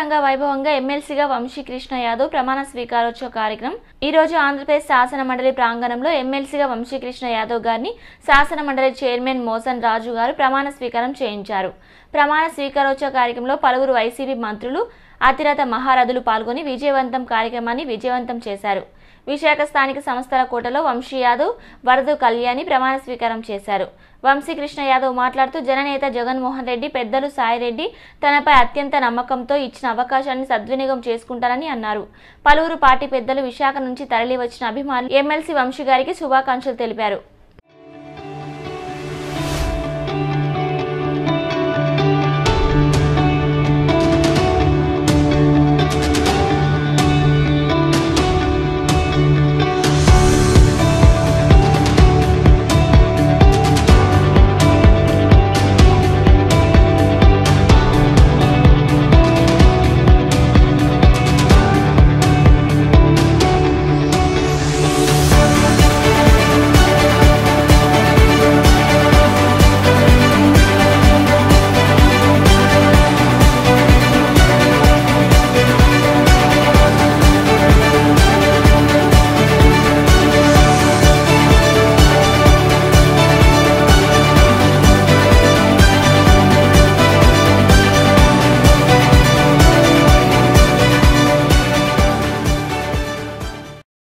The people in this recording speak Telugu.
అంగరంగ వైభవంగా ఎమ్మెల్సీగా వంశీకృష్ణ యాదవ్ ప్రమాణ స్వీకారోత్సవ కార్యక్రమం ఈ రోజు ఆంధ్రప్రదేశ్ శాసన మండలి ప్రాంగణంలో ఎమ్మెల్సీగా వంశీకృష్ణ యాదవ్ గారిని శాసన మండలి చైర్మన్ మోసన్ రాజు గారు ప్రమాణ స్వీకారం చేయించారు ప్రమాణ స్వీకారోత్సవ కార్యక్రమంలో పలువురు వైసీపీ మంత్రులు అతిరథ మహారథులు పాల్గొని విజయవంతం కార్యక్రమాన్ని విజయవంతం చేశారు విశాఖ స్థానిక సంస్థల కోటలో వంశీ యాదవ్ వరదు కళ్యాణి ప్రమాణ స్వీకారం చేశారు వంశీకృష్ణ యాదవ్ మాట్లాడుతూ జననేత జగన్మోహన్ రెడ్డి పెద్దలు సాయిరెడ్డి తనపై అత్యంత నమ్మకంతో ఇచ్చిన అవకాశాన్ని సద్వినియోగం చేసుకుంటారని అన్నారు పలువురు పార్టీ పెద్దలు విశాఖ నుంచి తరలి వచ్చిన అభిమానులు ఎమ్మెల్సీ వంశీ గారికి శుభాకాంక్షలు తెలిపారు